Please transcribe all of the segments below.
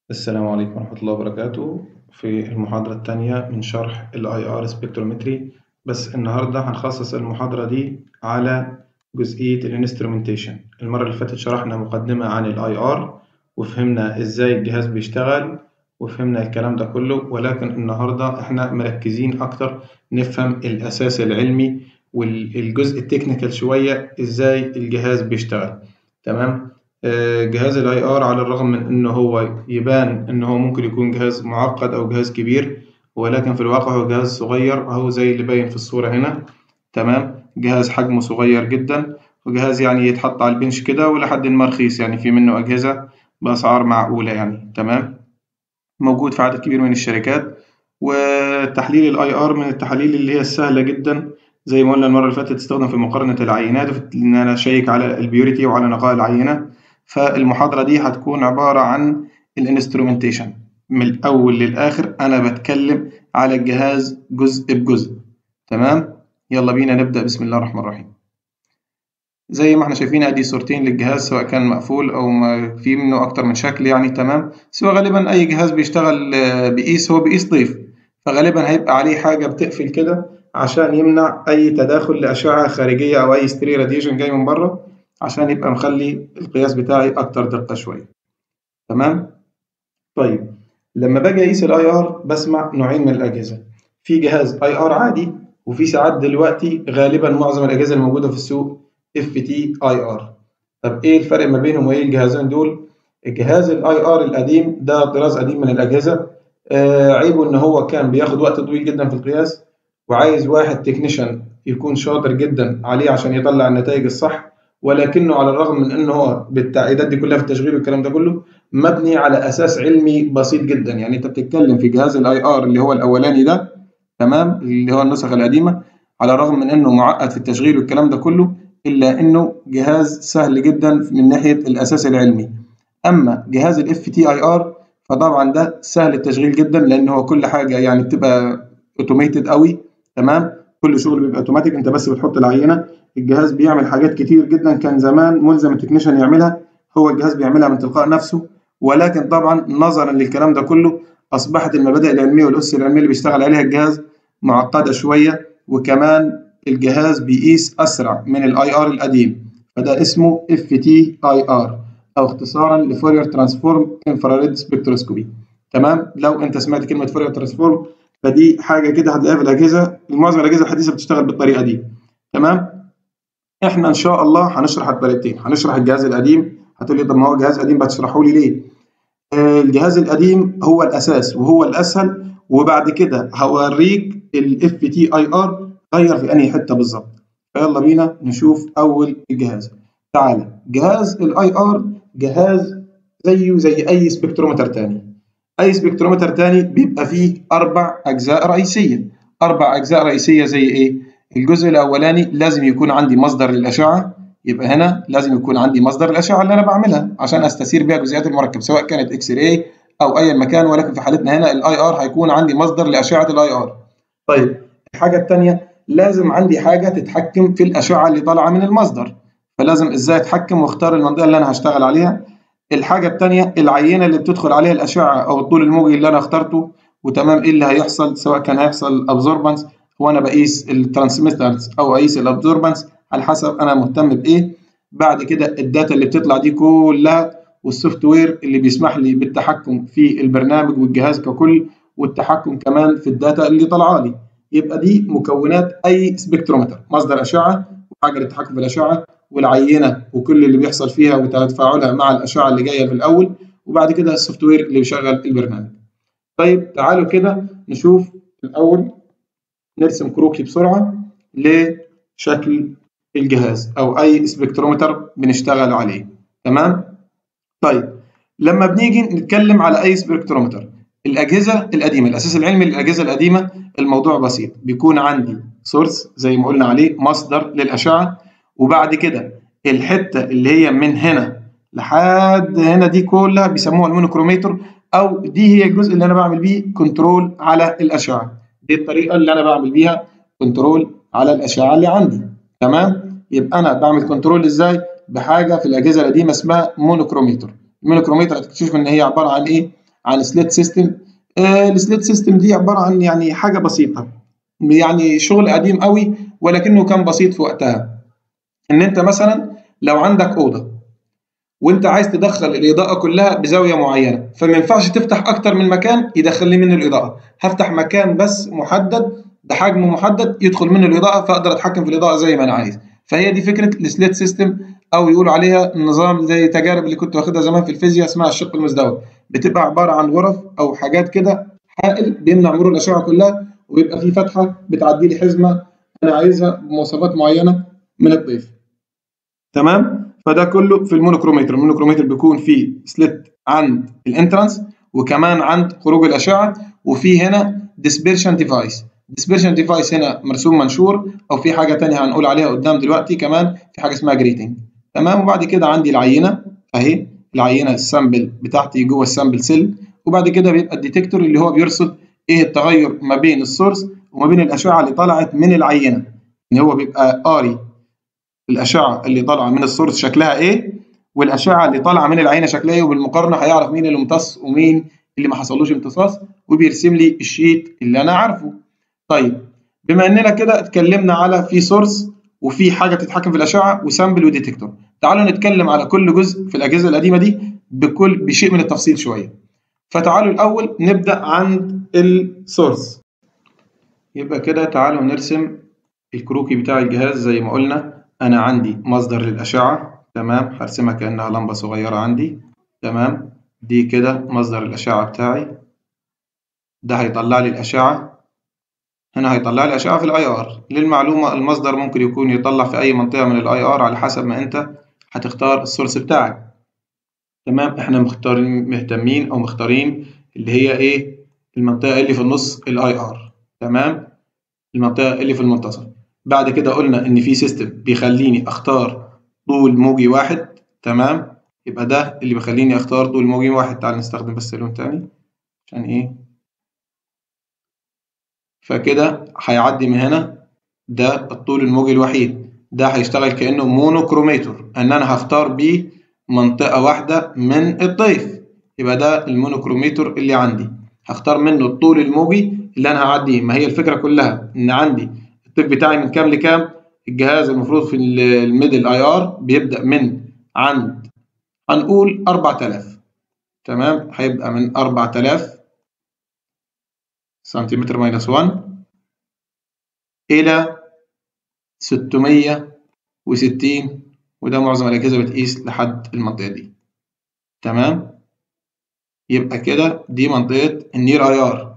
السلام عليكم ورحمة الله وبركاته في المحاضرة التانية من شرح ال IR Spectrometry بس النهاردة هنخصص المحاضرة دي على جزئية ال Instrumentation المرة اللي فاتت شرحنا مقدمة عن ال IR وفهمنا إزاي الجهاز بيشتغل وفهمنا الكلام ده كله ولكن النهاردة إحنا مركزين أكتر نفهم الأساس العلمي والجزء التكنيكال شوية إزاي الجهاز بيشتغل تمام جهاز الاي ار على الرغم من انه هو يبان انه هو ممكن يكون جهاز معقد او جهاز كبير ولكن في الواقع هو جهاز صغير اهو زي اللي باين في الصورة هنا تمام جهاز حجمه صغير جدا وجهاز يعني يتحط على البنش كده ولحد ما رخيص يعني في منه أجهزة بأسعار معقولة يعني تمام موجود في عدد كبير من الشركات وتحليل الاي ار من التحاليل اللي هي السهلة جدا زي ما قلنا المرة اللي فاتت تستخدم في مقارنة العينات إن أنا أشيك على البيوريتي وعلى نقاء العينة فالمحاضرة دي هتكون عبارة عن الانسترومنتيشن من الأول للآخر أنا بتكلم على الجهاز جزء بجزء تمام يلا بينا نبدأ بسم الله الرحمن الرحيم زي ما احنا شايفين ادي صورتين للجهاز سواء كان مقفول او ما في منه اكتر من شكل يعني تمام سواء غالبا اي جهاز بيشتغل بقيس هو بقيس ضيف فغالبا هيبقى عليه حاجة بتقفل كده عشان يمنع اي تداخل لاشعة خارجية او اي ستري راديشن جاي من بره عشان يبقى مخلي القياس بتاعي أكتر دقة شوية تمام؟ طيب لما باجي أقيس الأي آر بسمع نوعين من الأجهزة في جهاز أي آر عادي وفي ساعات دلوقتي غالبا معظم الأجهزة الموجودة في السوق اف تي اي ار طب ايه الفرق ما بينهم وايه الجهازين دول الجهاز الاي ار القديم ده طراز قديم من الاجهزه آه عيبه ان هو كان بياخد وقت طويل جدا في القياس وعايز واحد تكنيشن يكون شاطر جدا عليه عشان يطلع النتائج الصح ولكنه على الرغم من انه هو بالتعقيدات دي كلها في التشغيل والكلام ده كله مبني على اساس علمي بسيط جدا يعني انت بتتكلم في جهاز الاي ار اللي هو الاولاني ده تمام اللي هو النسخه القديمه على الرغم من انه معقد في التشغيل والكلام ده كله الا انه جهاز سهل جدا من ناحيه الاساس العلمي اما جهاز الاف تي اي ار فطبعا ده سهل التشغيل جدا لان هو كل حاجه يعني بتبقى اوتوميتد قوي تمام كل شغل بيبقى اوتوماتيك انت بس بتحط العينه الجهاز بيعمل حاجات كتير جدا كان زمان ملزم التكنيشن يعملها هو الجهاز بيعملها من تلقاء نفسه ولكن طبعا نظرا للكلام ده كله اصبحت المبادئ العلميه والاسس العلميه اللي بيشتغل عليها الجهاز معقده شويه وكمان الجهاز بيقيس اسرع من الاي ار القديم فده اسمه اف تي اي ار او اختصارا لفورير ترانسفورم انفراريد سبكتروسكوبي تمام لو انت سمعت كلمه فورير ترانسفورم فدي حاجه كده هتلاقيها في الاجهزه معظم الاجهزه الحديثه بتشتغل بالطريقه دي تمام احنا ان شاء الله هنشرح الطريقتين هنشرح الجهاز القديم هتقول لي طب ما هو جهاز قديم بتشرحه لي ليه آه الجهاز القديم هو الاساس وهو الاسهل وبعد كده هوريك الاف تي اي ار غير في انهي حته بالظبط فيلا بينا نشوف اول الجهاز تعالى جهاز الاي ار جهاز زيه زي اي سبكترومتر تاني اي سبكترومتر تاني بيبقى فيه اربع اجزاء رئيسيه اربع اجزاء رئيسيه زي ايه الجزء الاولاني لازم يكون عندي مصدر للاشعه يبقى هنا لازم يكون عندي مصدر الاشعه اللي انا بعملها عشان استثير بيها جزيئات المركب سواء كانت اكس راي او اي مكان ولكن في حالتنا هنا الاي ار هيكون عندي مصدر لاشعه الاي ار طيب الحاجه الثانيه لازم عندي حاجه تتحكم في الاشعه اللي طالعه من المصدر فلازم ازاي اتحكم واختار المنطقه اللي انا هشتغل عليها الحاجه الثانيه العينه اللي بتدخل عليها الاشعه او الطول الموجي اللي انا اخترته وتمام ايه اللي هيحصل سواء كان هيحصل ابزوربنس وانا بقيس الترانسميترز او اقيس الابزوربنس على حسب انا مهتم بايه بعد كده الداتا اللي بتطلع دي كلها والسوفت وير اللي بيسمح لي بالتحكم في البرنامج والجهاز ككل والتحكم كمان في الداتا اللي طالعه لي يبقى دي مكونات اي سبكترومتر مصدر اشعه وحاجه للتحكم في الاشعه والعينه وكل اللي بيحصل فيها وتفاعلها مع الاشعه اللي جايه في الاول وبعد كده السوفت وير اللي بيشغل البرنامج طيب تعالوا كده نشوف الاول نرسم كروكي بسرعه لشكل الجهاز او اي سبكترومتر بنشتغل عليه تمام طيب لما بنيجي نتكلم على اي سبكترومتر الاجهزه القديمه الاساس العلمي للاجهزه القديمه الموضوع بسيط بيكون عندي سورس زي ما قلنا عليه مصدر للاشعه وبعد كده الحته اللي هي من هنا لحد هنا دي كلها بيسموها المونوكروميتر او دي هي الجزء اللي انا بعمل بيه كنترول على الاشعه دي الطريقه اللي انا بعمل بيها كنترول على الاشعه اللي عندي تمام يبقى انا بعمل كنترول ازاي بحاجه في الاجهزه القديمه اسمها مونوكروميتر المونوكروميتر هتكتشف ان هي عباره عن ايه عن سليت سيستم السليت سيستم دي عباره عن يعني حاجه بسيطه يعني شغل قديم قوي ولكنه كان بسيط في وقتها ان انت مثلا لو عندك اوضه وانت عايز تدخل الاضاءه كلها بزاويه معينه فما ينفعش تفتح اكتر من مكان يدخل لي منه الاضاءه هفتح مكان بس محدد بحجم محدد يدخل منه الاضاءه فاقدر اتحكم في الاضاءه زي ما انا عايز فهي دي فكره السليت سيستم او يقولوا عليها النظام زي تجارب اللي كنت واخدها زمان في الفيزياء اسمها الشق المزدوج بتبقى عباره عن غرف او حاجات كده حائل بيمنع مرور الاشعه كلها ويبقى في فتحه بتعدي لي حزمه انا عايزها بمواصفات معينه من الضيف تمام فده كله في المونوكروميتر المونوكروميتر بيكون فيه سليت عند الانترانس وكمان عند خروج الاشعه وفي هنا ديسبيرشن ديفايس ديسبيرشن ديفايس هنا مرسوم منشور او في حاجه ثانيه هنقول عليها قدام دلوقتي كمان في حاجه اسمها جريتنج تمام وبعد كده عندي العينه اهي العينه السامبل بتاعتي جوه السامبل سيل وبعد كده بيبقى الديتكتور اللي هو بيرصد ايه التغير ما بين السورس وما بين الاشعه اللي طلعت من العينه ان هو بيبقى قاري الاشعه اللي طالعه من السورس شكلها ايه والاشعه اللي طالعه من العينه شكلها ايه وبالمقارنه هيعرف مين اللي امتص ومين اللي ما حصلوش امتصاص وبيرسم لي الشيت اللي انا عارفه طيب بما اننا كده اتكلمنا على في سورس وفي حاجه بتتحكم في الاشعه وسامبل وديتكتور تعالوا نتكلم على كل جزء في الاجهزه القديمه دي بكل بشيء من التفصيل شويه فتعالوا الاول نبدا عند السورس يبقى كده تعالوا نرسم الكروكي بتاع الجهاز زي ما قلنا انا عندي مصدر للاشعه تمام هرسمها كانها لمبه صغيره عندي تمام دي كده مصدر الاشعه بتاعي ده هيطلع لي الاشعه هنا هيطلع لي اشعه في الاي ار للمعلومه المصدر ممكن يكون يطلع في اي منطقه من الاي ار على حسب ما انت هتختار السورس بتاعك تمام احنا مختارين مهتمين او مختارين اللي هي ايه المنطقه اللي في النص الاي ار تمام المنطقه اللي في المنتصف بعد كده قلنا ان في سيستم بيخليني اختار طول موجي واحد تمام يبقى ده اللي بيخليني اختار طول موجي واحد تعال نستخدم بس لون تاني عشان ايه فكده هيعدي من هنا ده الطول الموجي الوحيد ده هيشتغل كانه مونوكروميتور ان انا هختار بيه منطقه واحده من الطيف يبقى ده المونوكروميتور اللي عندي هختار منه الطول الموجي اللي انا هعديه ما هي الفكره كلها ان عندي الطيف بتاعي من كام لكام الجهاز المفروض في الميدل اي ار بيبدا من عند هنقول 4000 تمام هيبقى من 4000 سنتيمتر ماينس 1 إلى 660 وده معظم الأجهزة بتقيس لحد المنطقة دي تمام يبقى كده دي منطقة النير اي ار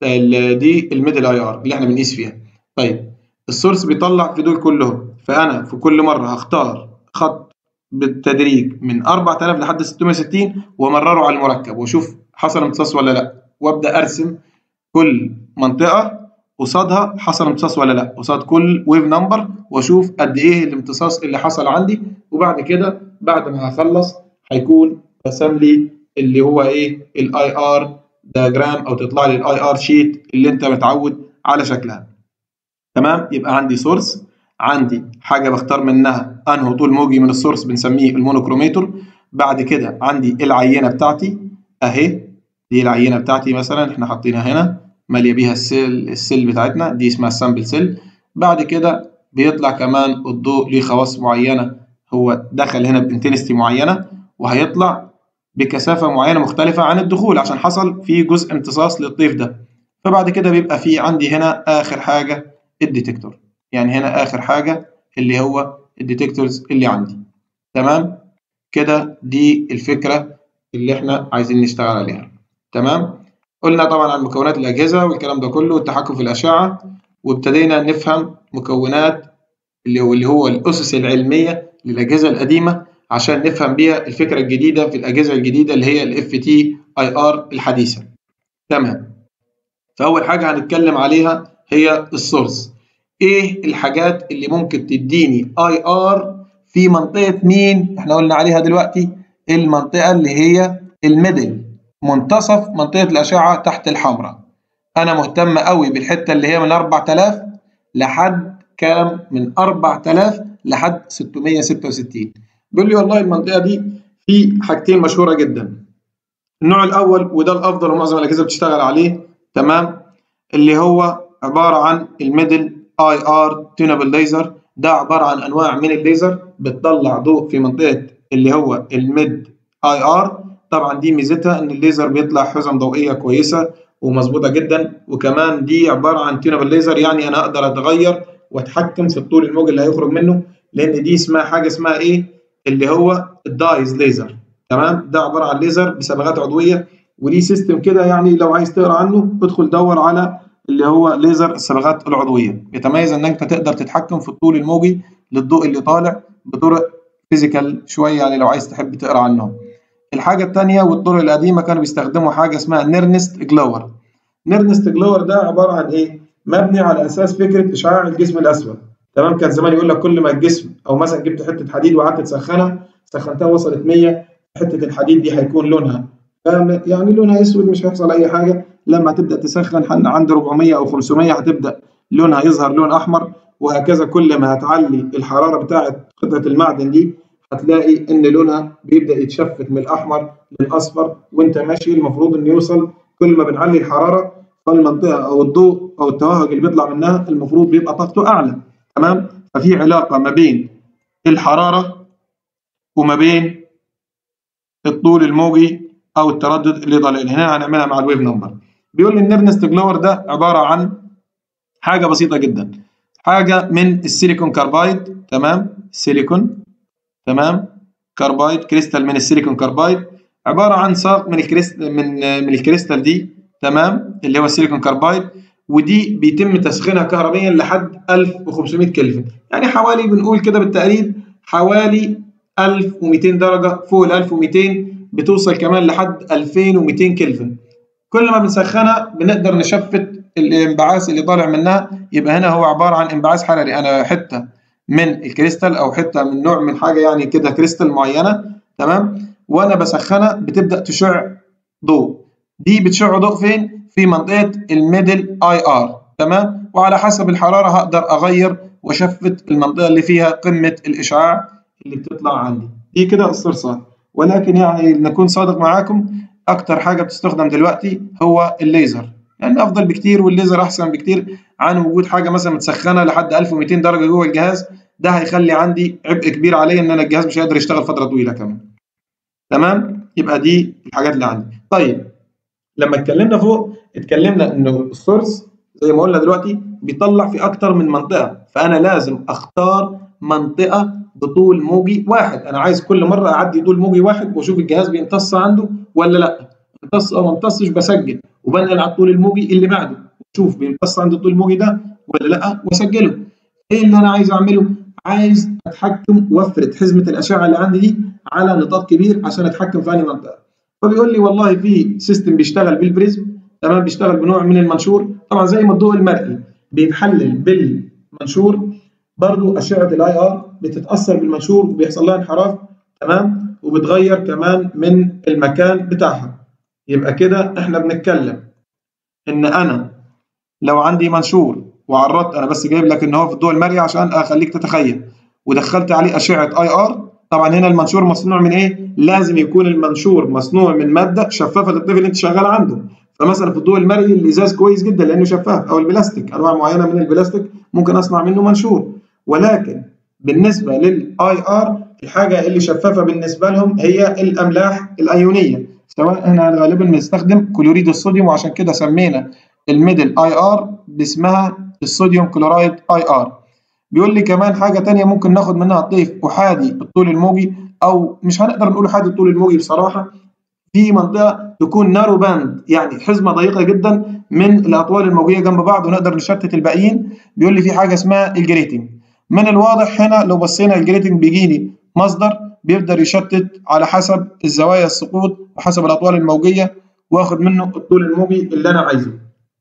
دي الميدل اي ار اللي احنا بنقيس فيها طيب السورس بيطلع في دول كلهم فأنا في كل مرة هختار خط بالتدريج من 4000 لحد 660 وامرره على المركب واشوف حصل امتصاص ولا لا وابدا ارسم كل منطقه قصادها حصل امتصاص ولا لا قصاد كل ويف نمبر واشوف قد ايه الامتصاص اللي حصل عندي وبعد كده بعد ما هخلص هيكون رسم لي اللي هو ايه الاي ار دياجرام او تطلع لي الاي ار شيت اللي انت متعود على شكلها تمام يبقى عندي سورس عندي حاجه بختار منها انه طول موجي من السورس بنسميه المونوكروميتور بعد كده عندي العينه بتاعتي اهي دي العينه بتاعتي مثلا احنا حاطينها هنا ماليه بيها السيل السيل بتاعتنا دي اسمها السامبل سيل بعد كده بيطلع كمان الضوء ليه خواص معينه هو دخل هنا بانتنستي معينه وهيطلع بكثافه معينه مختلفه عن الدخول عشان حصل في جزء امتصاص للطيف ده فبعد كده بيبقى في عندي هنا اخر حاجه الديتكتور يعني هنا اخر حاجه اللي هو الديتكتورز اللي عندي تمام كده دي الفكره اللي احنا عايزين نشتغل عليها تمام قلنا طبعا عن مكونات الاجهزه والكلام ده كله والتحكم في الاشعه وابتدينا نفهم مكونات اللي هو اللي هو الاسس العلميه للاجهزه القديمه عشان نفهم بيها الفكره الجديده في الاجهزه الجديده اللي هي الاف تي اي ار الحديثه تمام فاول حاجه هنتكلم عليها هي السورس ايه الحاجات اللي ممكن تديني اي ار في منطقه مين احنا قلنا عليها دلوقتي المنطقه اللي هي الميدل منتصف منطقه الاشعه تحت الحمراء انا مهتم قوي بالحته اللي هي من 4000 لحد كام من 4000 لحد 666 بيقول لي والله المنطقه دي في حاجتين مشهوره جدا النوع الاول وده الافضل ومعظم الاجهزه بتشتغل عليه تمام اللي هو عباره عن الميدل اي ار تيونابل ليزر ده عباره عن انواع من الليزر بتطلع ضوء في منطقه اللي هو الميد اي ار طبعا دي ميزتها ان الليزر بيطلع حزم ضوئيه كويسه ومظبوطه جدا وكمان دي عباره عن تيونابل ليزر يعني انا اقدر اتغير واتحكم في الطول الموجي اللي هيخرج منه لان دي اسمها حاجه اسمها ايه اللي هو الدايز ليزر تمام ده عباره عن ليزر بصبغات عضويه وليه سيستم كده يعني لو عايز تقرا عنه ادخل دور على اللي هو ليزر الصبغات العضويه يتميز ان انت تقدر تتحكم في الطول الموجي للضوء اللي طالع بطرق فيزيكال شويه يعني لو عايز تحب تقرا عنهم الحاجه الثانيه والطرق القديمه كانوا بيستخدموا حاجه اسمها نيرنست جلور نيرنست جلور ده عباره عن ايه مبني على اساس فكره اشعاع الجسم الاسود تمام كان زمان يقول لك كل ما الجسم او مثلا جبت حته حديد وقعدت تسخنها سخنتها وصلت 100 حته الحديد دي هيكون لونها يعني لونها اسود مش هيحصل اي حاجه لما تبدا تسخن عند 400 او 500 هتبدا لونها يظهر لون احمر وهكذا كل ما هتعلي الحراره بتاعه قطعه المعدن دي هتلاقي ان لونها بيبدا يتشفت من الاحمر للاصفر وانت ماشي المفروض انه يوصل كل ما بنعلي الحراره فالمنطقه او الضوء او التوهج اللي بيطلع منها المفروض بيبقى طاقته اعلى تمام ففي علاقه ما بين الحراره وما بين الطول الموجي او التردد اللي طالع هنا هنعملها مع الويف نمبر بيقول لي النيرنست جلور ده عباره عن حاجه بسيطه جدا حاجه من السيليكون كاربايد تمام سيليكون تمام كاربايد كريستال من السيليكون كاربايد عباره عن ساق من الكريستال من من الكريستال دي تمام اللي هو السيليكون كاربايد ودي بيتم تسخينها كهربيا لحد 1500 كلفن يعني حوالي بنقول كده بالتقريب حوالي 1200 درجه فوق ال 1200 بتوصل كمان لحد 2200 كلفن كل ما بنسخنها بنقدر نشفت الانبعاث اللي طالع منها يبقى هنا هو عباره عن انبعاث حراري انا حته من الكريستال او حته من نوع من حاجه يعني كده كريستال معينه تمام وانا بسخنها بتبدا تشع ضوء دي بتشع ضوء فين في منطقه الميدل اي ار تمام وعلى حسب الحراره هقدر اغير واشفت المنطقه اللي فيها قمه الاشعاع اللي بتطلع عندي دي كده الصرصار ولكن يعني نكون صادق معاكم اكتر حاجه بتستخدم دلوقتي هو الليزر لان يعني افضل بكتير والليزر احسن بكتير عن وجود حاجه مثلا متسخنه لحد 1200 درجه جوه الجهاز ده هيخلي عندي عبء كبير عليا ان انا الجهاز مش هيقدر يشتغل فتره طويله كمان تمام يبقى دي الحاجات اللي عندي طيب لما اتكلمنا فوق اتكلمنا انه السورس زي ما قلنا دلوقتي بيطلع في اكتر من منطقه فانا لازم اختار منطقه بطول موجي واحد انا عايز كل مره اعدي طول موجي واحد واشوف الجهاز بيمتص عنده ولا لا امتص او ما امتصش بسجل وبنقل على الطول الموجي اللي بعده شوف بيمتص عند الطول الموجي ده ولا لا واسجله ايه اللي انا عايز اعمله عايز اتحكم وافرد حزمه الاشعه اللي عندي دي على نطاق كبير عشان اتحكم في انهي منطقه فبيقول لي والله في سيستم بيشتغل بالبريزم تمام بيشتغل بنوع من المنشور طبعا زي ما الضوء المرئي بيتحلل بالمنشور برضو اشعه الاي ار بتتاثر بالمنشور وبيحصل لها انحراف تمام وبتغير كمان من المكان بتاعها يبقى كده احنا بنتكلم ان انا لو عندي منشور وعرضت انا بس جايب لك ان هو في الضوء المرئي عشان اخليك تتخيل ودخلت عليه اشعه اي ار طبعا هنا المنشور مصنوع من ايه؟ لازم يكون المنشور مصنوع من ماده شفافه للطفل اللي انت شغال عنده فمثلا في الضوء المرئي الازاز كويس جدا لانه شفاف او البلاستيك انواع معينه من البلاستيك ممكن اصنع منه منشور ولكن بالنسبه للاي ار الحاجه اللي شفافه بالنسبه لهم هي الاملاح الايونيه سواء احنا غالبا بنستخدم كلوريد الصوديوم وعشان كده سمينا الميدل اي ار باسمها الصوديوم كلورايد اي ار بيقول لي كمان حاجه تانية ممكن ناخد منها الطيف احادي الطول الموجي او مش هنقدر نقول احادي الطول الموجي بصراحه في منطقه تكون نارو باند يعني حزمه ضيقه جدا من الاطوال الموجيه جنب بعض ونقدر نشتت الباقيين بيقول لي في حاجه اسمها الجريتنج من الواضح هنا لو بصينا الجريتنج بيجيني مصدر بيقدر يشتت على حسب الزوايا السقوط وحسب الاطوال الموجيه واخد منه الطول الموجي اللي انا عايزه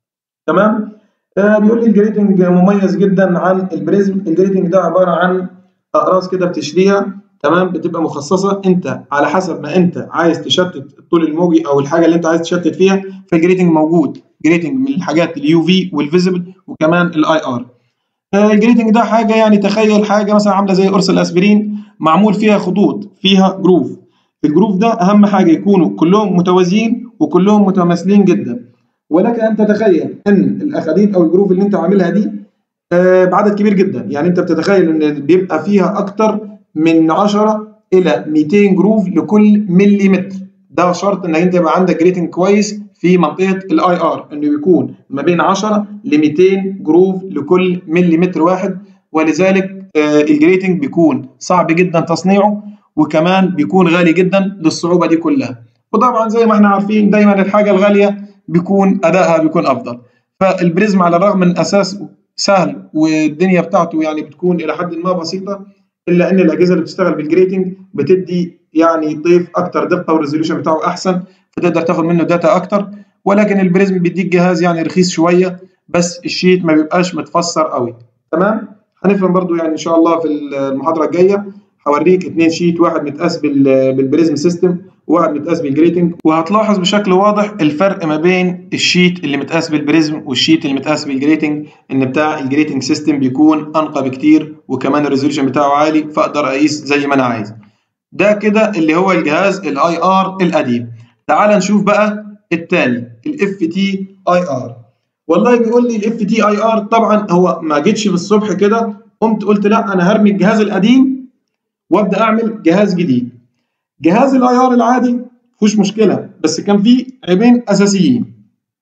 تمام آه بيقول لي الجريتنج مميز جدا عن البريزم الجريتنج ده عباره عن اقراص كده بتشتريها تمام بتبقى مخصصه انت على حسب ما انت عايز تشتت الطول الموجي او الحاجه اللي انت عايز تشتت فيها فالجريتنج موجود جريتنج من الحاجات اليو في والفيزبل وكمان الاي ار الجريتنج ده حاجه يعني تخيل حاجه مثلا عامله زي قرص الاسبرين معمول فيها خطوط فيها جروف الجروف ده اهم حاجه يكونوا كلهم متوازيين وكلهم متماثلين جدا ولك ان تتخيل ان الاخاديد او الجروف اللي انت عاملها دي آه بعدد كبير جدا يعني انت بتتخيل ان بيبقى فيها اكتر من 10 الى 200 جروف لكل مليمتر ده شرط انك انت يبقى عندك ريتنج كويس في منطقه الاي ار انه يكون ما بين 10 ل 200 جروف لكل مليمتر واحد ولذلك آه الجريتنج بيكون صعب جدا تصنيعه وكمان بيكون غالي جدا للصعوبه دي كلها وطبعا زي ما احنا عارفين دايما الحاجه الغاليه بيكون ادائها بيكون افضل فالبريزم على الرغم من اساسه سهل والدنيا بتاعته يعني بتكون الى حد ما بسيطه الا ان الاجهزه اللي بتشتغل بالجريتنج بتدي يعني طيف اكتر دقه والريزوليوشن بتاعه احسن فتقدر تاخد منه داتا اكتر ولكن البريزم بيديك جهاز يعني رخيص شويه بس الشيت ما بيبقاش متفسر قوي تمام هنفهم برضو يعني ان شاء الله في المحاضره الجايه هوريك اثنين شيت واحد متقاس بالبريزم سيستم وواحد متقاس بالجريتنج وهتلاحظ بشكل واضح الفرق ما بين الشيت اللي متقاس بالبريزم والشيت اللي متقاس بالجريتنج ان بتاع الجريتنج سيستم بيكون انقى بكتير وكمان الريزوليوشن بتاعه عالي فاقدر اقيس زي ما انا عايز ده كده اللي هو الجهاز الاي ار القديم تعال نشوف بقى الثاني الاف تي اي ار والله بيقول لي الاف تي اي ار طبعا هو ما جيتش في الصبح كده قمت قلت لا انا هرمي الجهاز القديم وابدا اعمل جهاز جديد جهاز الاي ار العادي مفيهوش مشكله بس كان فيه عيبين اساسيين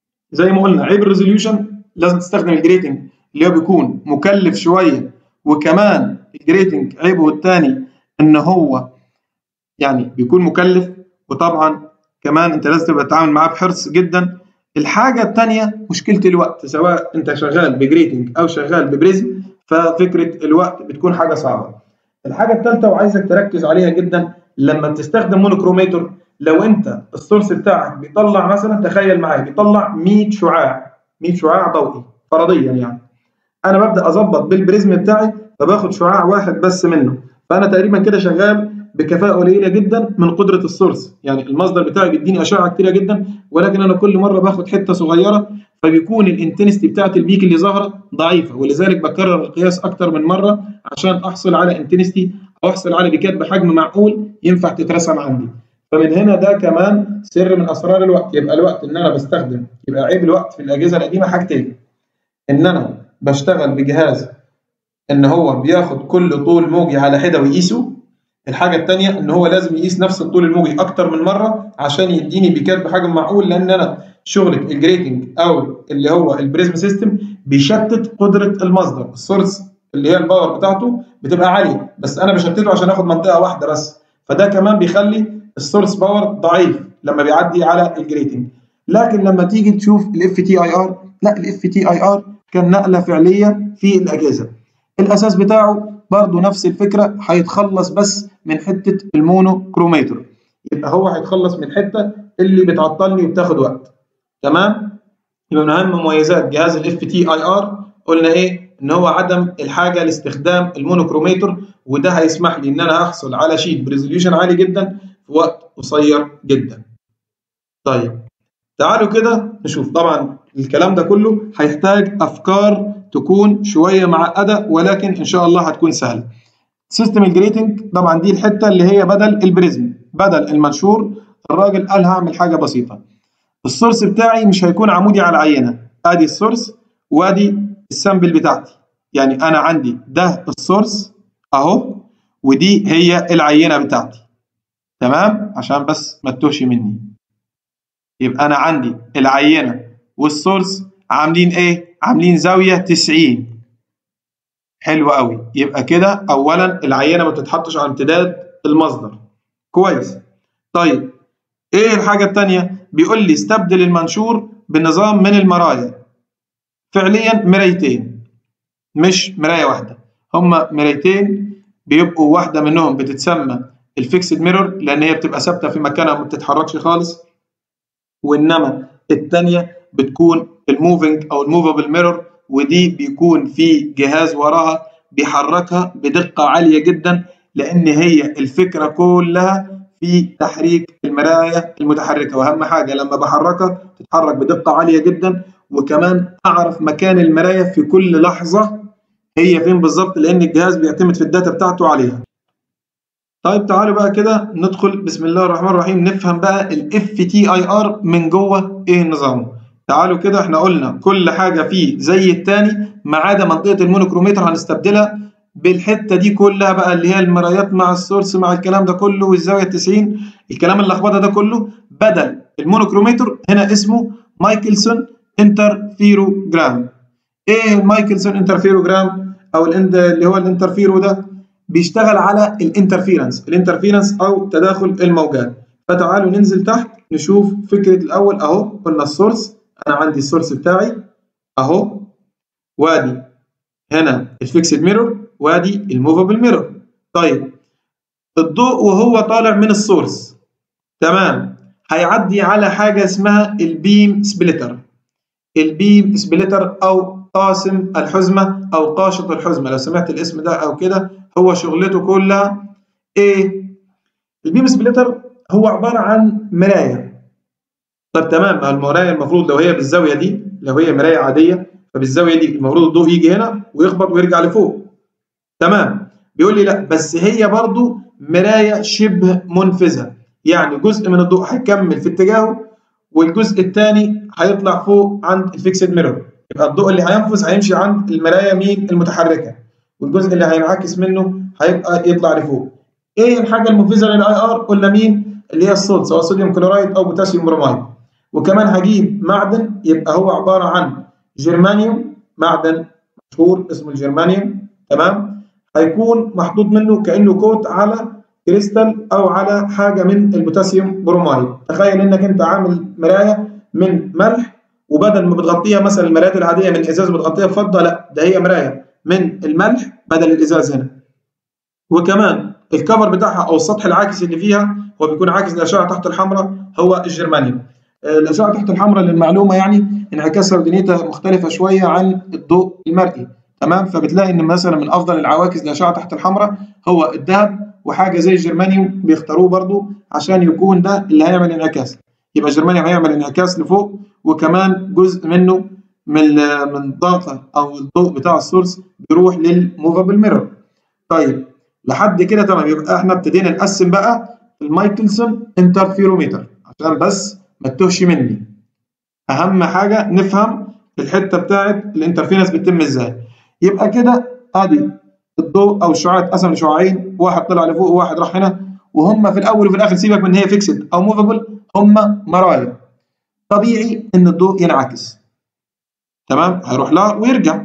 زي ما قلنا عيب الريزوليوشن لازم تستخدم الجريتنج اللي هو بيكون مكلف شويه وكمان الجريتنج عيبه الثاني ان هو يعني بيكون مكلف وطبعا كمان انت لازم تبقى تتعامل معاه بحرص جدا الحاجه الثانيه مشكله الوقت سواء انت شغال بجريتنج او شغال ببريزم ففكره الوقت بتكون حاجه صعبه الحاجه الثالثه وعايزك تركز عليها جدا لما بتستخدم مونوكروميتور لو انت السورس بتاعك بيطلع مثلا تخيل معايا بيطلع 100 شعاع 100 شعاع ضوئي فرضيا يعني انا ببدا اظبط بالبريزم بتاعي فباخد شعاع واحد بس منه فانا تقريبا كده شغال بكفاءه قليله جدا من قدره السورس يعني المصدر بتاعي بيديني اشعه كتيره جدا ولكن انا كل مره باخد حته صغيره فبيكون الانتنستي بتاعت البيك اللي ظاهره ضعيفه ولذلك بكرر القياس اكتر من مره عشان احصل على انتنستي او احصل على بيكات بحجم معقول ينفع تترسم عندي فمن هنا ده كمان سر من اسرار الوقت يبقى الوقت ان انا بستخدم يبقى عيب الوقت في الاجهزه القديمه حاجتين ان انا بشتغل بجهاز ان هو بياخد كل طول موجي على حده ويقيسه الحاجه الثانيه ان هو لازم يقيس نفس الطول الموجي اكتر من مره عشان يديني بيكات بحجم معقول لان انا شغله الجريتنج او اللي هو البريزم سيستم بيشتت قدره المصدر السورس اللي هي الباور بتاعته بتبقى عاليه بس انا بشتته عشان اخد منطقه واحده بس فده كمان بيخلي السورس باور ضعيف لما بيعدي على الجريتنج لكن لما تيجي تشوف الاف تي اي ار لا الاف تي اي ار كان نقله فعليه في الاجهزه الاساس بتاعه برضه نفس الفكره هيتخلص بس من حته المونو كروميتر يبقى هو هيتخلص من الحته اللي بتعطلني وبتاخد وقت تمام يبقى من اهم مميزات جهاز الاف تي اي ار قلنا ايه ان هو عدم الحاجه لاستخدام المونوكروميتر وده هيسمح لي ان انا احصل على شيت بريزوليوشن عالي جدا في وقت قصير جدا طيب تعالوا كده نشوف طبعا الكلام ده كله هيحتاج افكار تكون شويه معقده ولكن ان شاء الله هتكون سهله سيستم الجريتنج طبعا دي الحته اللي هي بدل البريزم بدل المنشور الراجل قال هعمل حاجه بسيطه السورس بتاعي مش هيكون عمودي على العينه ادي السورس وادي السامبل بتاعتي يعني انا عندي ده السورس اهو ودي هي العينه بتاعتي تمام عشان بس ما تتوهش مني يبقى انا عندي العينه والسورس عاملين ايه عاملين زاويه 90 حلو قوي يبقى كده اولا العينه ما بتتحطش على امتداد المصدر كويس طيب ايه الحاجه الثانيه بيقول لي استبدل المنشور بنظام من المرايا فعليا مرايتين مش مرايه واحده هما مرايتين بيبقوا واحده منهم بتتسمى الفيكسد ميرور لان هي بتبقى ثابته في مكانها ما بتتحركش خالص وانما الثانيه بتكون الموفينج او الموفابل ميرور ودي بيكون في جهاز وراها بيحركها بدقه عاليه جدا لان هي الفكره كلها في تحريك المرايه المتحركه واهم حاجه لما بحركها تتحرك بدقه عاليه جدا وكمان اعرف مكان المرايه في كل لحظه هي فين بالظبط لان الجهاز بيعتمد في الداتا بتاعته عليها طيب تعالوا بقى كده ندخل بسم الله الرحمن الرحيم نفهم بقى الاف تي اي ار من جوه ايه النظام تعالوا كده احنا قلنا كل حاجه فيه زي التاني ما عدا منطقه المونوكروميتر هنستبدلها بالحته دي كلها بقى اللي هي المرايات مع السورس مع الكلام ده كله والزاويه 90 الكلام اللخبطه ده كله بدل المونوكروميتر هنا اسمه مايكلسون انترفيروجرام ايه المايكلسون انترفيروجرام او اللي هو الانترفيرو ده بيشتغل على الانترفيرنس الانترفيرنس او تداخل الموجات فتعالوا ننزل تحت نشوف فكره الاول اهو قلنا السورس انا عندي السورس بتاعي اهو وادي هنا الفيكسد ميرور وادي الموفابل ميرور طيب الضوء وهو طالع من السورس تمام هيعدي على حاجه اسمها البيم سبليتر البيم سبليتر او قاسم الحزمه او قاشط الحزمه لو سمعت الاسم ده او كده هو شغلته كلها ايه البيم سبليتر هو عباره عن مرايه طب تمام المرايه المفروض لو هي بالزاويه دي لو هي مرايه عاديه فبالزاويه دي المفروض الضوء يجي هنا ويخبط ويرجع لفوق تمام بيقول لي لا بس هي برضو مرايه شبه منفذه يعني جزء من الضوء هيكمل في اتجاهه والجزء الثاني هيطلع فوق عند الفيكسد ميرور يبقى الضوء اللي هينفذ هيمشي عند المرايه مين المتحركه والجزء اللي هينعكس منه هيبقى يطلع لفوق ايه الحاجه المنفذه للاي ار قلنا مين اللي هي الصوت سواء صوديوم كلورايد او بوتاسيوم برومايد وكمان هجيب معدن يبقى هو عباره عن جرمانيوم معدن مشهور اسمه الجرمانيوم تمام هيكون محطوط منه كانه كوت على كريستال او على حاجه من البوتاسيوم برومايد تخيل انك انت عامل مرايه من ملح وبدل ما بتغطيها مثلا المرايات العاديه من ازاز بتغطيها بفضه لا ده هي مرايه من الملح بدل الازاز هنا وكمان الكفر بتاعها او السطح العاكس اللي فيها هو بيكون عاكس للاشعه تحت الحمراء هو الجرمانيوم الاشعه تحت الحمراء للمعلومه يعني انعكاسها ودنيتها مختلفه شويه عن الضوء المرئي تمام فبتلاقي ان مثلا من افضل العواكس للاشعه تحت الحمراء هو الذهب وحاجه زي الجرمانيوم بيختاروه برضو عشان يكون ده اللي هيعمل انعكاس يبقى الجرمانيوم هيعمل انعكاس لفوق وكمان جزء منه من من الطاقه او الضوء بتاع السورس بيروح للموفابل ميرور طيب لحد كده تمام يبقى احنا ابتدينا نقسم بقى المايكلسون انترفيروميتر عشان بس ما تتوهش مني اهم حاجه نفهم الحته بتاعت الانترفيرنس بتتم ازاي يبقى كده ادي الضوء او الشعاع اتقسم لشعاعين واحد طلع لفوق وواحد راح هنا وهم في الاول وفي الاخر سيبك من هي فيكسد او موفابل هم مرايا طبيعي ان الضوء ينعكس تمام هيروح لها ويرجع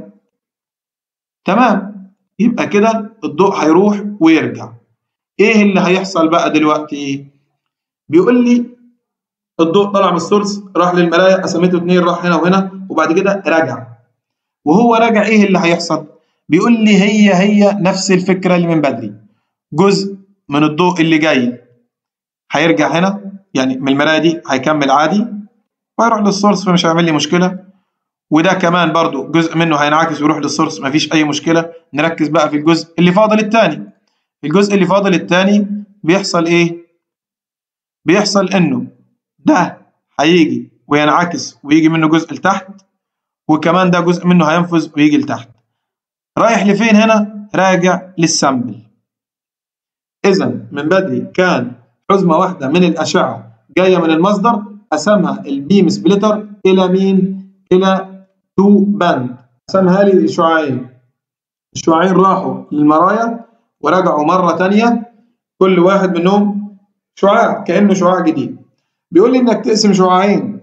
تمام يبقى كده الضوء هيروح ويرجع ايه اللي هيحصل بقى دلوقتي بيقول لي الضوء طلع من السورس راح للمرايه قسمته اتنين راح هنا وهنا وبعد كده رجع وهو راجع ايه اللي هيحصل بيقول لي هي هي نفس الفكره اللي من بدري جزء من الضوء اللي جاي هيرجع هنا يعني من المرايه دي هيكمل عادي وهيروح للسورس فمش هيعمل لي مشكله وده كمان برضو جزء منه هينعكس ويروح للسورس مفيش اي مشكله نركز بقى في الجزء اللي فاضل الثاني الجزء اللي فاضل الثاني بيحصل ايه بيحصل انه ده هيجي وينعكس ويجي منه جزء لتحت وكمان ده جزء منه هينفذ ويجي لتحت رايح لفين هنا راجع للسامبل اذا من بدري كان حزمه واحده من الاشعه جايه من المصدر قسمها البيم سبليتر الى مين الى تو باند قسمها لي لشعاعين الشعاعين راحوا للمرايا ورجعوا مره ثانيه كل واحد منهم شعاع كانه شعاع جديد بيقول لي انك تقسم شعاعين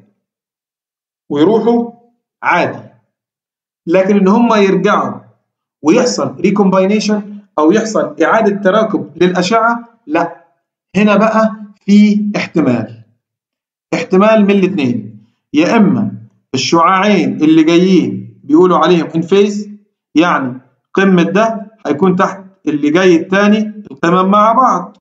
ويروحوا عادي لكن ان هم يرجعوا ويحصل ريكومباينيشن او يحصل اعاده تراكب للاشعه لا هنا بقى في احتمال احتمال من الاثنين يا اما الشعاعين اللي جايين بيقولوا عليهم ان فيز يعني قمه ده هيكون تحت اللي جاي الثاني القمم مع بعض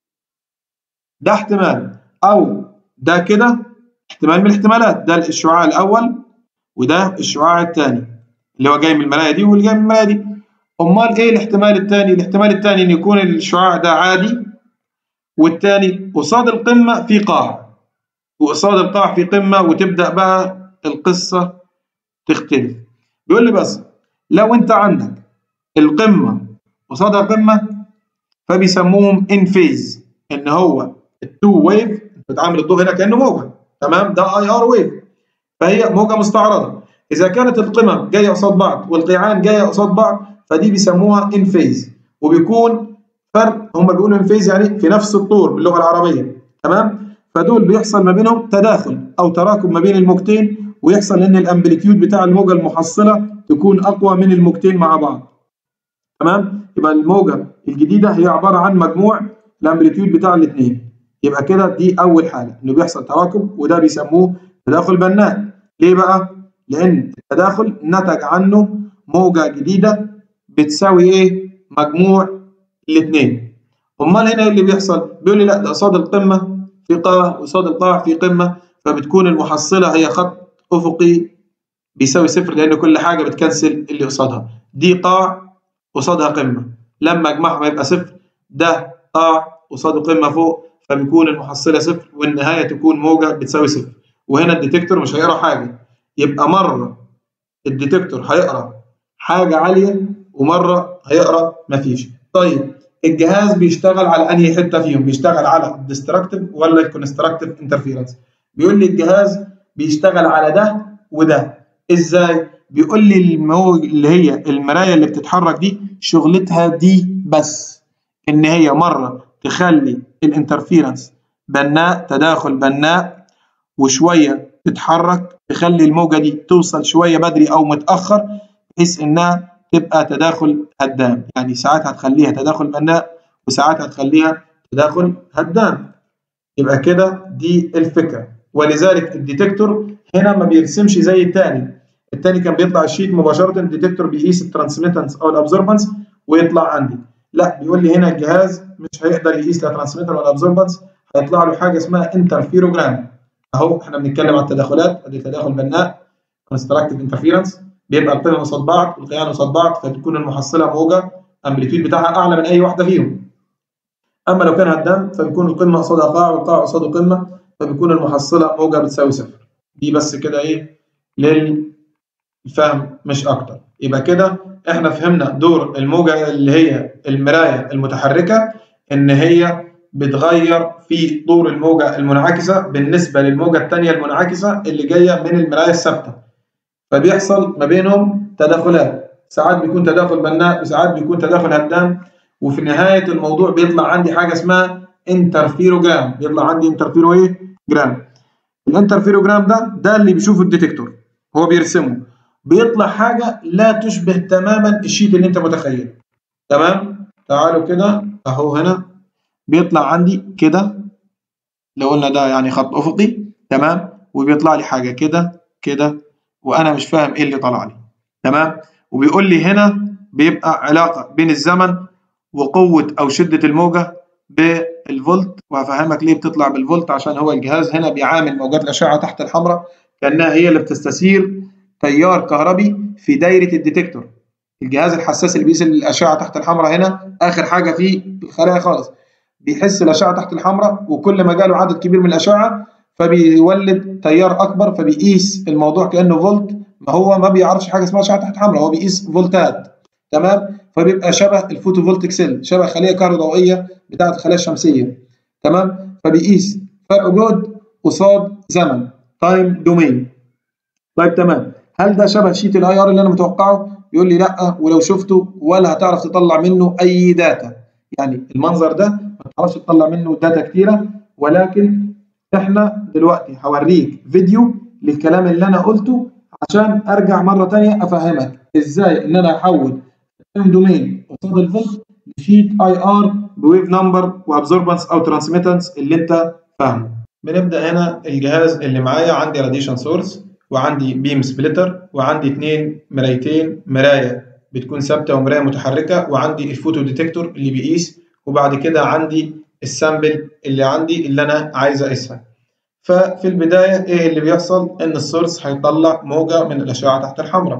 ده احتمال او ده كده احتمال من الاحتمالات ده الشعاع الاول وده الشعاع الثاني اللي هو جاي من المرايه دي واللي جاي من المرايه دي امال ايه الاحتمال الثاني الاحتمال الثاني ان يكون الشعاع ده عادي والثاني قصاد القمه في قاع وقصاد القاع في قمه وتبدا بقى القصه تختلف بيقول لي بس لو انت عندك القمه قصادها قمه فبيسموهم ان فيز ان هو التو ويف بتعامل الضوء هنا كانه موجه تمام ده اي ار ويف فهي موجه مستعرضه اذا كانت القمم جايه قصاد بعض والقيعان جايه قصاد بعض فدي بيسموها ان فيز وبيكون فرق هم بيقولوا ان فيز يعني في نفس الطور باللغه العربيه تمام فدول بيحصل ما بينهم تداخل او تراكم ما بين الموجتين ويحصل ان الامبليتيود بتاع الموجه المحصله تكون اقوى من الموجتين مع بعض تمام يبقى الموجه الجديده هي عباره عن مجموع الامبليتيود بتاع الاثنين يبقى كده دي اول حاله انه بيحصل تراكم وده بيسموه تداخل بناء ليه بقى لان التداخل نتج عنه موجه جديده بتساوي ايه مجموع الاثنين امال هنا ايه اللي بيحصل بيقول لي لا ده قصاد القمه في قاع قصاد القاع في قمه فبتكون المحصله هي خط افقي بيساوي صفر لان كل حاجه بتكنسل اللي قصادها دي قاع قصادها قمه لما اجمعهم يبقى صفر ده قاع قصاده قمه فوق فبيكون المحصله صفر والنهايه تكون موجه بتساوي صفر وهنا الديتكتور مش هيقرا حاجه يبقى مره الديتكتور هيقرا حاجه عاليه ومره هيقرا مفيش طيب الجهاز بيشتغل على انهي حته فيهم بيشتغل على الديستركتيف ولا الكونستراكتيف انترفيرنس بيقول لي الجهاز بيشتغل على ده وده ازاي بيقول لي المو... اللي هي المرايه اللي بتتحرك دي شغلتها دي بس ان هي مره تخلي الانترفيرنس بناء تداخل بناء وشويه تتحرك تخلي الموجه دي توصل شويه بدري او متاخر بحيث انها تبقى تداخل هدام يعني ساعات هتخليها تداخل بناء وساعات هتخليها تداخل هدام يبقى كده دي الفكره ولذلك الديتكتور هنا ما بيرسمش زي الثاني الثاني كان بيطلع الشيت مباشره الديتكتور بيقيس الترانسميتنس او الابزوربنس ويطلع عندي لا بيقول لي هنا الجهاز مش هيقدر يقيس لا ترانسميتر ولا ابزوربنس هيطلع له حاجه اسمها انترفيروجرام اهو احنا بنتكلم عن التداخلات ادي تداخل بناء كونستراكتيف انترفيرنس بيبقى القيم قصاد بعض والقيان قصاد بعض فتكون المحصله موجه امبليتيود بتاعها اعلى من اي واحده فيهم اما لو كان هدام فبيكون القمه قصادها قاع والقاع قصاده قمه فبيكون المحصله موجه بتساوي صفر دي بس كده ايه للفهم مش اكتر يبقى كده احنا فهمنا دور الموجه اللي هي المرايه المتحركه ان هي بتغير في طور الموجه المنعكسه بالنسبه للموجه الثانيه المنعكسه اللي جايه من المرايه الثابته فبيحصل ما بينهم تداخلات ساعات بيكون تداخل بناء وساعات بيكون تداخل هدام وفي نهايه الموضوع بيطلع عندي حاجه اسمها انترفيروجرام بيطلع عندي انترفيرو ايه جرام الانترفيروجرام ده ده اللي بيشوفه الديتكتور هو بيرسمه بيطلع حاجه لا تشبه تماما الشيت اللي انت متخيله تمام تعالوا كده اهو هنا بيطلع عندي كده لو قلنا ده يعني خط افقي تمام وبيطلع لي حاجه كده كده وانا مش فاهم ايه اللي طلع لي تمام وبيقول لي هنا بيبقى علاقه بين الزمن وقوه او شده الموجه بالفولت وهفهمك ليه بتطلع بالفولت عشان هو الجهاز هنا بيعامل موجات الاشعه تحت الحمراء كانها هي اللي بتستثير تيار كهربي في دايره الديتكتور الجهاز الحساس اللي بيقيس الاشعه تحت الحمراء هنا اخر حاجه في الخلايا خالص بيحس الاشعه تحت الحمراء وكل ما جاله عدد كبير من الاشعه فبيولد تيار اكبر فبيقيس الموضوع كانه فولت ما هو ما بيعرفش حاجه اسمها اشعه تحت حمراء هو بيقيس فولتات تمام فبيبقى شبه الفوتوفولتيك سيل شبه خليه كهروضوئيه بتاعه الخلايا الشمسيه تمام فبيقيس فرق جهد قصاد زمن تايم دومين طيب تمام هل ده شبه شيت الاي ار اللي انا متوقعه يقول لي لا ولو شفته ولا هتعرف تطلع منه اي داتا يعني المنظر ده ما تعرفش تطلع منه داتا كتيره ولكن احنا دلوقتي هوريك فيديو للكلام اللي انا قلته عشان ارجع مره ثانيه افهمك ازاي ان انا احول التايم دومين قصاد الفولت لشيت اي ار بويف نمبر وابزوربنس او ترانسميتنس اللي انت فاهمه بنبدا هنا الجهاز اللي معايا عندي راديشن سورس وعندي بيم سبليتر وعندي اثنين مرايتين مرايه بتكون ثابته ومرايه متحركه وعندي الفوتو ديتكتور اللي بيقيس وبعد كده عندي السامبل اللي عندي اللي انا عايز اقيسها ففي البدايه ايه اللي بيحصل ان السورس هيطلع موجه من الاشعه تحت الحمراء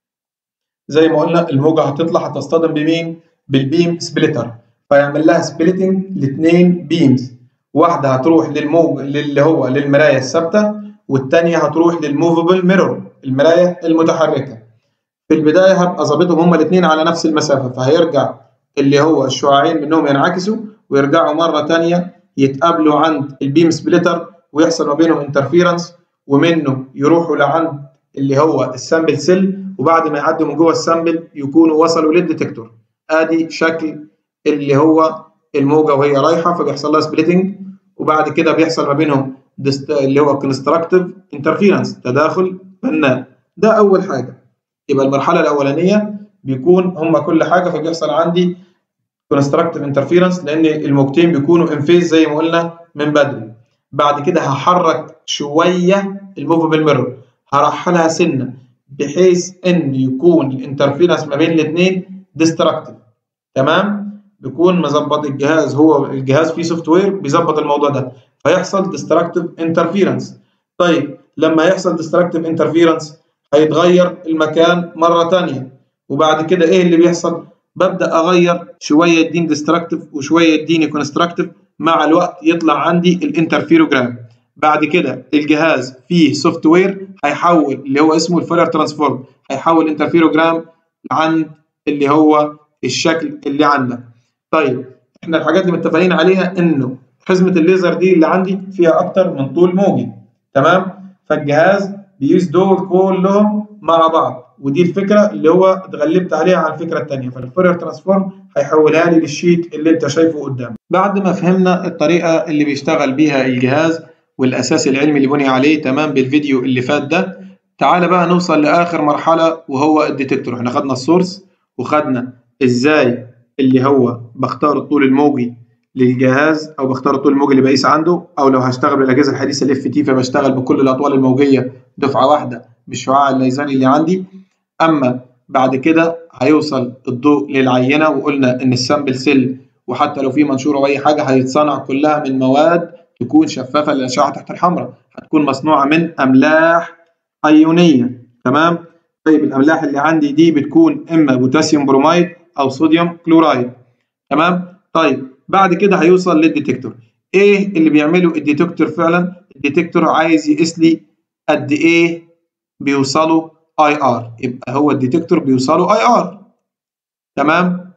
زي ما قلنا الموجه هتطلع هتصطدم بمين بالبيم سبليتر فيعمل لها سبليتنج لاثنين بيمز واحده هتروح للموج اللي هو للمرايه الثابته والثانيه هتروح للموفبل ميرور المرايه المتحركه في البدايه هبقى ظابطهم هما الاثنين على نفس المسافه فهيرجع اللي هو الشعاعين منهم ينعكسوا ويرجعوا مره ثانيه يتقابلوا عند البيم سبليتر ويحصل ما بينهم انترفيرنس ومنه يروحوا لعند اللي هو السامبل سيل وبعد ما يعدوا من جوه السامبل يكونوا وصلوا للديتكتور ادي شكل اللي هو الموجه وهي رايحه فبيحصل لها سبليتنج وبعد كده بيحصل ما بينهم اللي هو كونستراكتيف انترفيرنس تداخل بناء ده اول حاجه يبقى المرحله الاولانيه بيكون هم كل حاجه فبيحصل عندي كونستراكتيف انترفيرنس لان الموجتين بيكونوا ان فيز زي ما قلنا من بدري بعد كده هحرك شويه الموفبل ميرور هرحلها سنه بحيث ان يكون الانترفيرنس ما بين الاثنين ديستراكتيف تمام بيكون مظبط الجهاز هو الجهاز فيه سوفت وير بيظبط الموضوع ده فيحصل ديستراكتيف انترفيرنس طيب لما يحصل ديستراكتيف انترفيرنس هيتغير المكان مره ثانيه وبعد كده ايه اللي بيحصل ببدا اغير شويه يديني ديستراكتيف وشويه يديني كونستراكتيف مع الوقت يطلع عندي الانترفيروجرام بعد كده الجهاز فيه سوفت وير هيحول اللي هو اسمه الفورير ترانسفورم هيحول انترفيروجرام عند اللي هو الشكل اللي عندك طيب احنا الحاجات اللي متفقين عليها انه حزمه الليزر دي اللي عندي فيها اكتر من طول موجي تمام فالجهاز بيقيس دول كلهم مع بعض ودي الفكره اللي هو اتغلبت عليها على الفكره الثانيه فالفورير ترانسفورم هيحولها لي للشيت اللي انت شايفه قدامك بعد ما فهمنا الطريقه اللي بيشتغل بيها الجهاز والاساس العلمي اللي بني عليه تمام بالفيديو اللي فات ده تعالى بقى نوصل لاخر مرحله وهو الديتكتور احنا خدنا السورس وخدنا ازاي اللي هو بختار الطول الموجي للجهاز او بختار الطول الموجي اللي بقيس عنده او لو هشتغل بالاجهزه الحديثه الاف تي فبشتغل بكل الاطوال الموجيه دفعه واحده بالشعاع الليزري اللي عندي اما بعد كده هيوصل الضوء للعينه وقلنا ان السامبل سيل وحتى لو في منشور او اي حاجه هيتصنع كلها من مواد تكون شفافه للاشعه تحت الحمراء هتكون مصنوعه من املاح ايونيه تمام طيب الاملاح اللي عندي دي بتكون اما بوتاسيوم بروميد او صوديوم كلورايد تمام طيب بعد كده هيوصل للديتكتور ايه اللي بيعمله الديتكتور فعلا الديتكتور عايز يقيس لي قد ايه بيوصلوا اي ار يبقى هو الديتكتور بيوصلوا اي ار تمام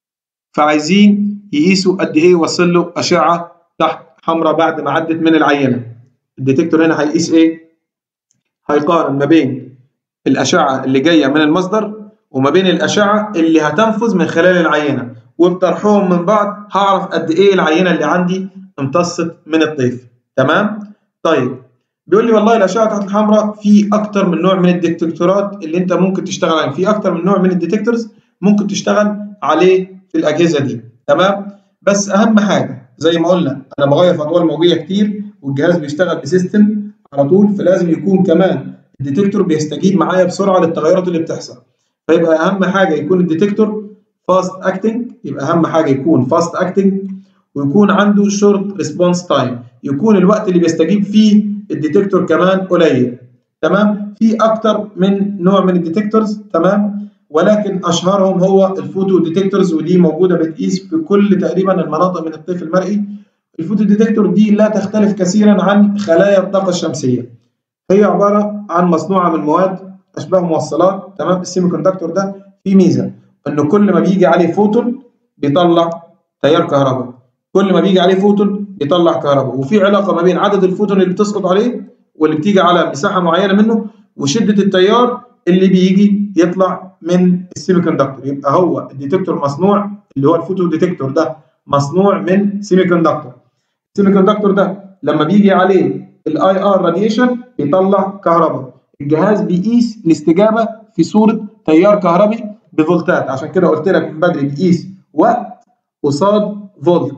فعايزين يقيسوا قد ايه وصل له اشعه تحت حمراء بعد ما عدت من العينه الديتكتور هنا هيقيس ايه هيقارن ما بين الاشعه اللي جايه من المصدر وما بين الاشعه اللي هتنفذ من خلال العينه وبطرحهم من بعض هعرف قد ايه العينه اللي عندي امتصت من الطيف تمام طيب بيقول لي والله الاشعه تحت الحمراء في اكتر من نوع من الديتكتورات اللي انت ممكن تشتغل عليه في اكتر من نوع من الديتكتورز ممكن تشتغل عليه في الاجهزه دي تمام بس اهم حاجه زي ما قلنا انا بغير في اطوال موجيه كتير والجهاز بيشتغل بسيستم على طول فلازم يكون كمان الديتكتور بيستجيب معايا بسرعه للتغيرات اللي بتحصل فيبقى اهم حاجه يكون الديتكتور فاست اكتنج يبقى اهم حاجه يكون فاست اكتنج ويكون عنده شورت ريسبونس تايم يكون الوقت اللي بيستجيب فيه الديتكتور كمان قليل تمام في اكتر من نوع من الديتكتورز تمام ولكن اشهرهم هو الفوتو ديتكتورز ودي موجوده بتقيس في كل تقريبا المناطق من الطيف المرئي الفوتو ديتكتور دي لا تختلف كثيرا عن خلايا الطاقه الشمسيه هي عباره عن مصنوعه من مواد اشباه موصلات تمام السيمي كوندكتور ده فيه ميزه انه كل ما بيجي عليه فوتون بيطلع تيار كهرباء كل ما بيجي عليه فوتون بيطلع كهرباء وفي علاقه ما بين عدد الفوتون اللي بتسقط عليه واللي بتيجي على مساحه معينه منه وشده التيار اللي بيجي يطلع من السيمي كوندكتور يبقى هو الديتكتور مصنوع اللي هو الفوتو ديتكتور ده مصنوع من سيمي كوندكتور السيمي كوندكتور ده لما بيجي عليه الاي ار راديشن بيطلع كهرباء الجهاز بيقيس الاستجابه في صوره تيار كهربي بفولتات عشان كده قلت لك من بدري بيقيس وقت قصاد فولت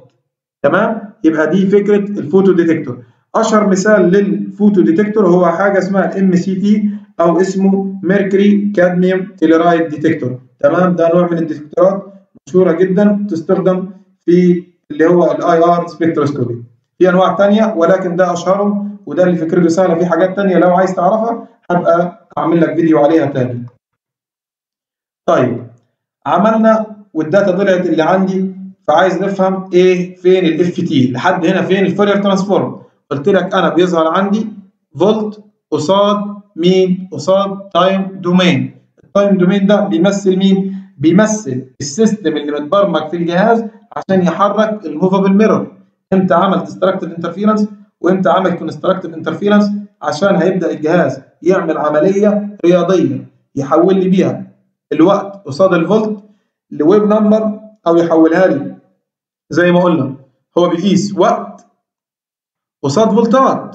تمام يبقى دي فكره الفوتو ديتكتور اشهر مثال للفوتو ديتكتور هو حاجه اسمها ام سي تي او اسمه ميركوري كادميوم تيلرايد ديتكتور تمام ده نوع من الديتكتورات مشهوره جدا تستخدم في اللي هو الاي ار سبكتروسكوبي في انواع ثانيه ولكن ده اشهرهم وده اللي فكرته سهله في حاجات ثانيه لو عايز تعرفها هبقى اعمل لك فيديو عليها تاني طيب عملنا والداتا طلعت اللي عندي فعايز نفهم ايه فين الاف تي لحد هنا فين الفورير ترانسفورم قلت لك انا بيظهر عندي فولت قصاد مين قصاد تايم دومين التايم دومين ده بيمثل مين بيمثل السيستم اللي متبرمج في الجهاز عشان يحرك الموفابل ميرور امتى عمل ديستراكتيف انترفيرنس وامتى عمل كونستراكتيف انترفيرنس عشان هيبدا الجهاز يعمل عمليه رياضيه يحول لي بيها الوقت قصاد الفولت لويف نمبر او يحولها لي زي ما قلنا هو بيقيس وقت قصاد فولتات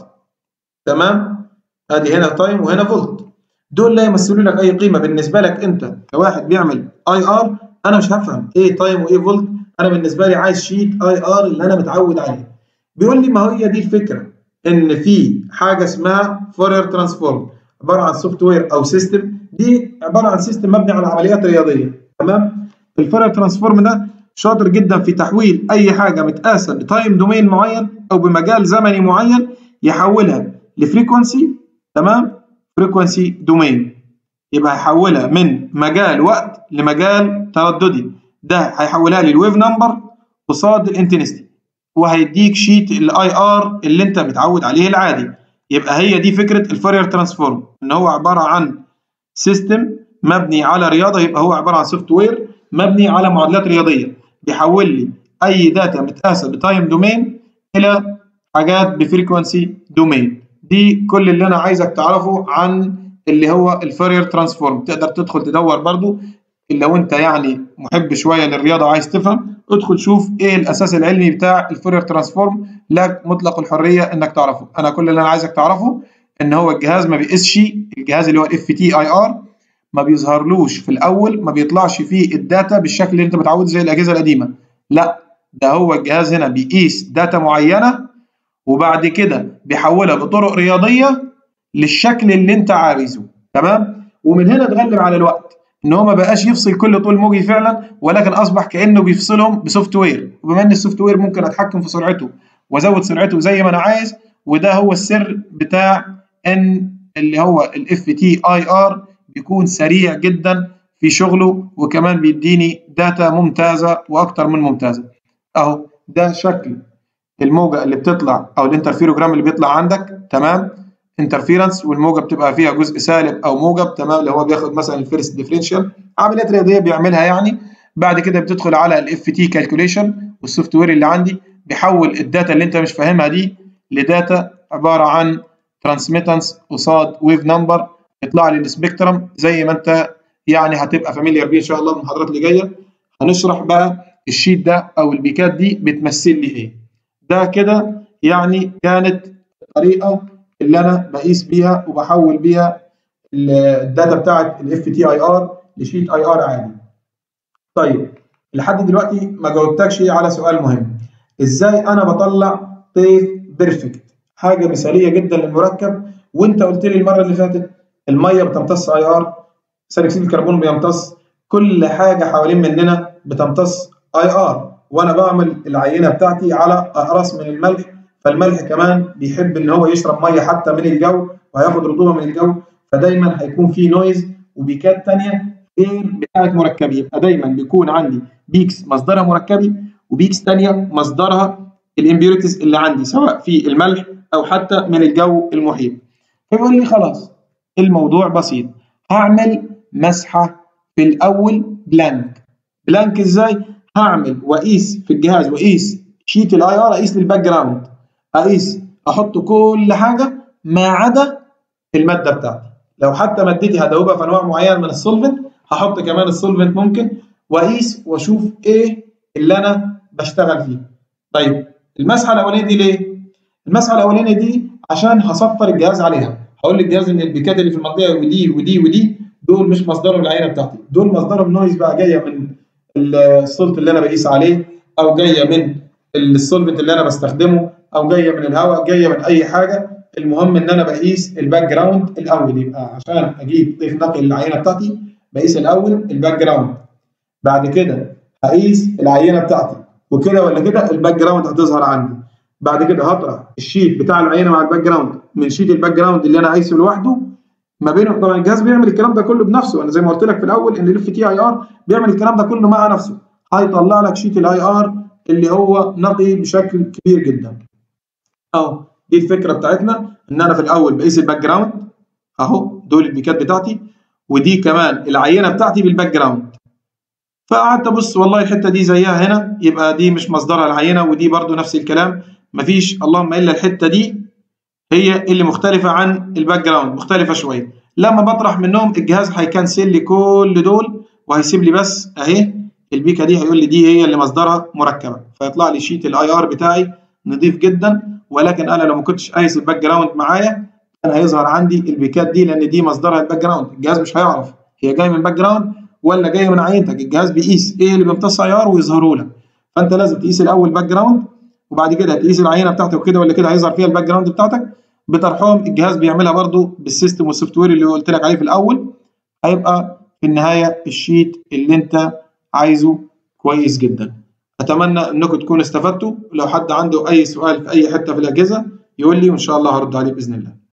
تمام ادي هنا تايم وهنا فولت دول لا يمثلوا لك اي قيمه بالنسبه لك انت كواحد بيعمل اي ار انا مش هفهم ايه تايم وايه فولت انا بالنسبه لي عايز شيت اي ار اللي انا متعود عليه بيقول لي ما هي دي الفكره ان في حاجه اسمها فورير ترانسفورم عباره عن سوفت وير او سيستم دي عباره عن سيستم مبني على عمليات رياضيه تمام الفورير ترانسفورم ده شاطر جدا في تحويل اي حاجه متقاسه بتايم دومين معين او بمجال زمني معين يحولها لفريكونسي تمام فريكونسي دومين يبقى هيحولها من مجال وقت لمجال ترددي ده هيحولها لي الويف نمبر قصاد الانتنستي وهيديك شيت الاي ار اللي انت متعود عليه العادي يبقى هي دي فكره الفورير ترانسفورم ان هو عباره عن سيستم مبني على رياضه يبقى هو عباره عن سوفت وير مبني على معادلات رياضيه بيحول لي اي داتا متقاسه بتايم دومين الى حاجات بفريكونسي دومين دي كل اللي انا عايزك تعرفه عن اللي هو الفورير ترانسفورم تقدر تدخل تدور برضو لو انت يعني محب شويه للرياضه عايز تفهم ادخل شوف ايه الاساس العلمي بتاع الفورير ترانسفورم لك مطلق الحريه انك تعرفه انا كل اللي انا عايزك تعرفه ان هو الجهاز ما بيقيسش الجهاز اللي هو الاف تي اي ار ما بيظهرلوش في الاول ما بيطلعش فيه الداتا بالشكل اللي انت متعود زي الاجهزه القديمه لا ده هو الجهاز هنا بيقيس داتا معينه وبعد كده بيحولها بطرق رياضيه للشكل اللي انت عايزه تمام ومن هنا اتغلب على الوقت ان هو ما بقاش يفصل كل طول موجي فعلا ولكن اصبح كانه بيفصلهم بسوفت وير وبما ان السوفت وير ممكن اتحكم في سرعته وازود سرعته زي ما انا عايز وده هو السر بتاع ان اللي هو الاف تي اي ار بيكون سريع جدا في شغله وكمان بيديني داتا ممتازه واكتر من ممتازه اهو ده شكل الموجه اللي بتطلع او الانترفيروجرام اللي بيطلع عندك تمام انترفيرنس والموجه بتبقى فيها جزء سالب او موجب تمام اللي هو بياخد مثلا الفيرست ديفرنشال عمليات رياضيه بيعملها يعني بعد كده بتدخل على الاف تي كالكوليشن والسوفت وير اللي عندي بيحول الداتا اللي انت مش فاهمها دي لداتا عباره عن ترانسميتنس قصاد ويف نمبر يطلع لي السبيكترم زي ما انت يعني هتبقى فاميليار بيه ان شاء الله في المحاضرات اللي جايه هنشرح بقى الشيت ده او البيكات دي بتمثل لي ايه ده كده يعني كانت الطريقه اللي انا بقيس بيها وبحول بيها الداتا بتاعت الاف تي اي ار لشيت اي ار عادي. طيب لحد دلوقتي ما جاوبتكش على سؤال مهم ازاي انا بطلع طيف بيرفكت حاجه مثاليه جدا للمركب وانت قلت لي المره اللي فاتت الميه بتمتص اي ار ثاني اكسيد الكربون بيمتص كل حاجه حوالين مننا بتمتص اي ار وانا بعمل العينه بتاعتي على اقراص من الملح فالملح كمان بيحب ان هو يشرب ميه حتى من الجو وهياخد رطوبه من الجو فدايما هيكون في نويز وبيكات ثانيه غير بتاعه مركبي يبقى دايما بيكون عندي بيكس مصدرها مركبي وبيكس ثانيه مصدرها الامبيوريتيز اللي عندي سواء في الملح او حتى من الجو المحيط فيقول لي خلاص الموضوع بسيط هعمل مسحه في الاول بلانك بلانك ازاي هعمل واقيس في الجهاز واقيس شيت الاي ار اقيس للباك جراوند اقيس احط كل حاجه ما عدا الماده بتاعتي لو حتى مادتي هدوبها في انواع معينه من السولفنت هحط كمان السولفنت ممكن واقيس واشوف ايه اللي انا بشتغل فيه طيب المسحه الاولانيه دي ليه المسحه الاولانيه دي عشان هصفر الجهاز عليها هقول للجهاز ان البيكات اللي في المنطقه ودي ودي ودي دول مش مصدرهم العينه بتاعتي دول مصدرهم نويز بقى جايه من السولت اللي انا بقيس عليه او جايه من السولفنت اللي انا بستخدمه او جايه من الهواء جايه من اي حاجه المهم ان انا بقيس الباك جراوند الاول يبقى عشان اجيب طيف نقي للعينه بتاعتي بقيس الاول الباك جراوند بعد كده هقيس العينه بتاعتي وكده ولا كده الباك جراوند هتظهر عندي بعد كده هطرح الشيت بتاع العينه مع الباك جراوند من شيت الباك جراوند اللي انا قايسه لوحده ما بينهم طبعا الجهاز بيعمل الكلام ده كله بنفسه انا زي ما قلت لك في الاول ان الاف تي اي ار بيعمل الكلام ده كله مع نفسه هيطلع لك شيت الاي ار اللي هو نقي بشكل كبير جدا اهو دي الفكره بتاعتنا ان انا في الاول بقيس الباك جراوند اهو دول البيكات بتاعتي ودي كمان العينه بتاعتي بالباك جراوند فقعدت ابص والله الحته دي زيها هنا يبقى دي مش مصدرها العينه ودي برضو نفس الكلام مفيش اللهم الا الحته دي هي اللي مختلفه عن الباك جراوند مختلفه شويه لما بطرح منهم الجهاز هيكنسل لي كل دول وهيسيب لي بس اهي البيكه دي هيقول لي دي هي اللي مصدرها مركبه فيطلع لي شيت الاي ار بتاعي نظيف جدا ولكن انا لو ما كنتش قايس الباك جراوند معايا كان هيظهر عندي البيكات دي لان دي مصدرها الباك جراوند الجهاز مش هيعرف هي جايه من الباك جراوند ولا جايه من عينتك الجهاز بيقيس ايه اللي بيمتص اي ار ويظهره لك فانت لازم تقيس الاول باك جراوند وبعد كده تقيس العينه بتاعتك وكده ولا كده هيظهر فيها الباك جراوند بتاعتك بطرحهم الجهاز بيعملها برضو بالسيستم والسوفت وير اللي قلت لك عليه في الاول هيبقى في النهايه الشيت اللي انت عايزه كويس جدا اتمنى انكم تكونوا استفدتوا لو حد عنده اي سؤال في اي حته في الاجهزه يقول لي وان شاء الله هرد عليه باذن الله